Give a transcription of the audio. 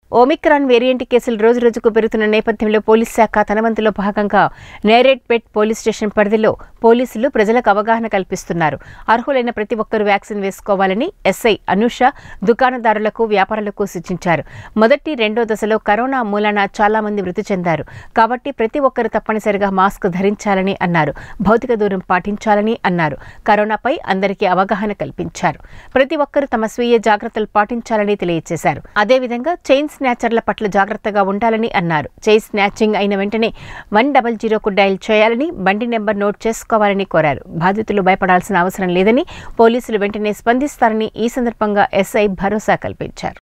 Omicron variant కేసులు రోజు రోజుకు పెరుగుతున్న నేపథ్యంలో పోలీస్ శాఖ తన వంతులో భాగంగా నేరేడ్పేట్ పోలీస్ స్టేషన్ పరిధిలో పోలీసులు ప్రజలకు అవగాహన కల్పిస్తున్నారు అర్హులైన ప్రతి ఒక్కరూ వ్యాక్సిన్ వేసుకోవాలని ఎస్ఐ అనూష దుకాణదారులకు వ్యాపారులకు సూచించారు మొదటి రెండో దశలో కరోనా మూలాన చాలా మంది మృతి చెందారు కాబట్టి ప్రతి ఒక్కరూ తప్పనిసరిగా మాస్క్ ధరించాలని అన్నారు భౌతిక దూరం పాటించాలని అన్నారు కరోనాపై అందరికీ అవగాహన కల్పించారు ప్రతి ఒక్కరూ తమ స్వీయ జాగ్రత్తలు పాటించాలని తెలియజేశారు అదేవిధంగా చైన్ స్నాచర్ల పట్ల జాగ్రత్తగా ఉండాలని అన్నారు చైన్ స్నాచింగ్ అయిన వెంటనే వన్ డబల్ జీరోకు డయల్ చేయాలని బండి నెంబర్ నోట్ చేసుకోవాలని కోరారు బాధితులు భయపడాల్సిన అవసరం లేదని పోలీసులు వెంటనే స్పందిస్తారని ఈ సందర్భంగా ఎస్ఐ భరోసా కల్పించారు